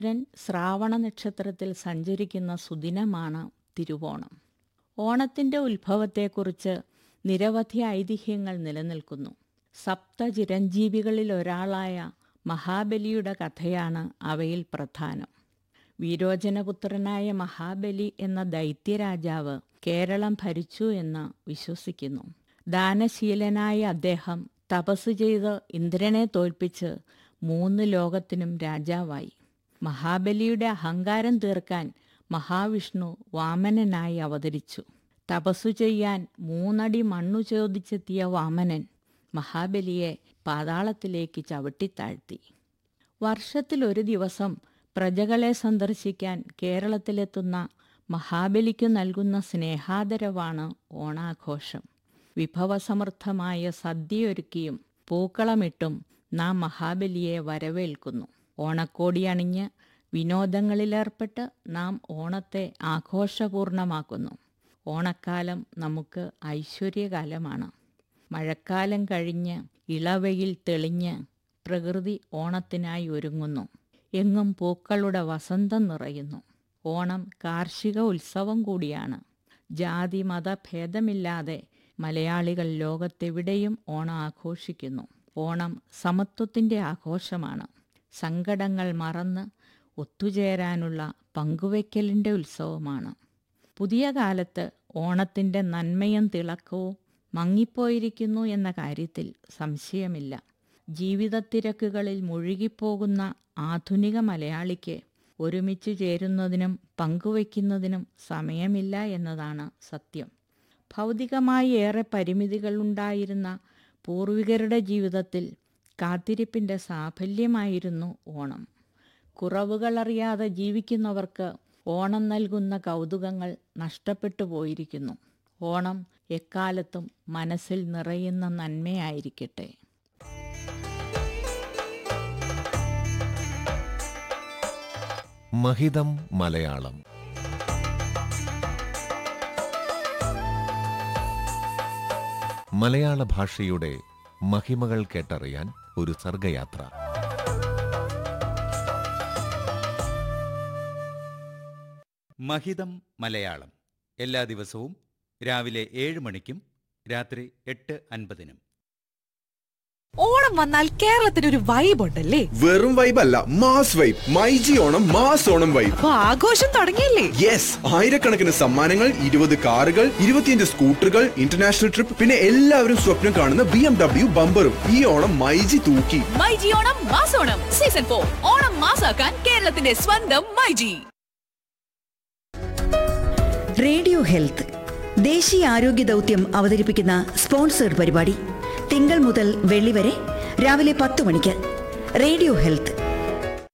ചന്ദ്രൻ ശ്രാവണ നക്ഷത്രത്തിൽ സഞ്ചരിക്കുന്ന സുദിനമാണ് തിരുവോണം ഓണത്തിൻ്റെ ഉത്ഭവത്തെക്കുറിച്ച് നിരവധി ഐതിഹ്യങ്ങൾ നിലനിൽക്കുന്നു സപ്ത ചിരഞ്ജീവികളിൽ ഒരാളായ മഹാബലിയുടെ കഥയാണ് അവയിൽ പ്രധാനം വീരോചനപുത്രനായ മഹാബലി എന്ന ദൈത്യരാജാവ് കേരളം ഭരിച്ചു എന്ന് വിശ്വസിക്കുന്നു ദാനശീലനായ അദ്ദേഹം തപസ് ചെയ്ത് ഇന്ദ്രനെ തോൽപ്പിച്ച് മൂന്ന് ലോകത്തിനും രാജാവായി മഹാബലിയുടെ അഹങ്കാരം തീർക്കാൻ മഹാവിഷ്ണു വാമനനായി അവതരിച്ചു തപസ്സു ചെയ്യാൻ മൂന്നടി മണ്ണു ചോദിച്ചെത്തിയ വാമനൻ മഹാബലിയെ പാതാളത്തിലേക്ക് ചവിട്ടിത്താഴ്ത്തി വർഷത്തിലൊരു ദിവസം പ്രജകളെ സന്ദർശിക്കാൻ കേരളത്തിലെത്തുന്ന മഹാബലിക്കു നൽകുന്ന സ്നേഹാദരവാണ് ഓണാഘോഷം വിഭവസമൃദ്ധമായ സദ്യയൊരുക്കിയും പൂക്കളമിട്ടും നാം മഹാബലിയെ വരവേൽക്കുന്നു ഓണക്കോടി അണിഞ്ഞ് വിനോദങ്ങളിലേർപ്പെട്ട് നാം ഓണത്തെ ആഘോഷപൂർണമാക്കുന്നു ഓണക്കാലം നമുക്ക് ഐശ്വര്യകാലമാണ് മഴക്കാലം കഴിഞ്ഞ് ഇളവയിൽ തെളിഞ്ഞ് പ്രകൃതി ഓണത്തിനായി ഒരുങ്ങുന്നു എങ്ങും പൂക്കളുടെ വസന്തം നിറയുന്നു ഓണം കാർഷിക ഉത്സവം കൂടിയാണ് ജാതി മത ഭേദമില്ലാതെ മലയാളികൾ ലോകത്തെവിടെയും ഓണം ആഘോഷിക്കുന്നു ഓണം സമത്വത്തിൻ്റെ ആഘോഷമാണ് സങ്കടങ്ങൾ മറന്ന് ഒത്തുചേരാനുള്ള പങ്കുവയ്ക്കലിൻ്റെ ഉത്സവമാണ് പുതിയ കാലത്ത് ഓണത്തിൻ്റെ നന്മയും തിളക്കവും മങ്ങിപ്പോയിരിക്കുന്നു എന്ന കാര്യത്തിൽ സംശയമില്ല ജീവിതത്തിരക്കുകളിൽ മുഴുകിപ്പോകുന്ന ആധുനിക മലയാളിക്ക് ഒരുമിച്ച് ചേരുന്നതിനും പങ്കുവയ്ക്കുന്നതിനും സമയമില്ല എന്നതാണ് സത്യം ഭൗതികമായി ഏറെ പരിമിതികളുണ്ടായിരുന്ന പൂർവികരുടെ ജീവിതത്തിൽ കാത്തിരിപ്പിൻ്റെ സാഫല്യമായിരുന്നു ഓണം കുറവുകളറിയാതെ ജീവിക്കുന്നവർക്ക് ഓണം നൽകുന്ന കൗതുകങ്ങൾ നഷ്ടപ്പെട്ടു പോയിരിക്കുന്നു ഓണം എക്കാലത്തും മനസ്സിൽ നിറയുന്ന നന്മയായിരിക്കട്ടെ മഹിതം മലയാളം മലയാള ഭാഷയുടെ മഹിമകൾ കേട്ടറിയാൻ ഒരു സർഗയാത്ര മഹിതം മലയാളം എല്ലാ ദിവസവും രാവിലെ ഏഴ് മണിക്കും രാത്രി എട്ട് അൻപതിനും ഓണം വന്നാൽ കേരളത്തിന് ഒരു വൈബ് ഉണ്ടല്ലേ വെറും വൈബ് അല്ല mass vibe myG Onam mass Onam vibe അപ്പൊ ആഘോഷം തുടങ്ങിയല്ലേ യെസ് ആയിരക്കണക്കിന് സമ്മാനങ്ങൾ ഇരുപത് കാറുകൾ ഇരുപത്തിയഞ്ച് സ്കൂട്ടറുകൾ ഇന്റർനാഷണൽ ട്രിപ്പ് പിന്നെ എല്ലാവരും സ്വപ്നം കാണുന്ന ബി എം ഡബ്ല്യു ബമ്പറും ഈ ഓണം മൈജി തൂക്കി മൈജി ഓണം മാസോണം സീസൺ ഫോർ ഓണം മാസാക്കാൻ കേരളത്തിന്റെ സ്വന്തം മൈജി റേഡിയോ ഹെൽത്ത് ദേശീയ ആരോഗ്യ ദൗത്യം അവതരിപ്പിക്കുന്ന സ്പോൺസേഡ് പരിപാടി തിങ്കൾ മുതൽ വെള്ളി വരെ രാവിലെ പത്ത് മണിക്ക് റേഡിയോ ഹെൽത്ത്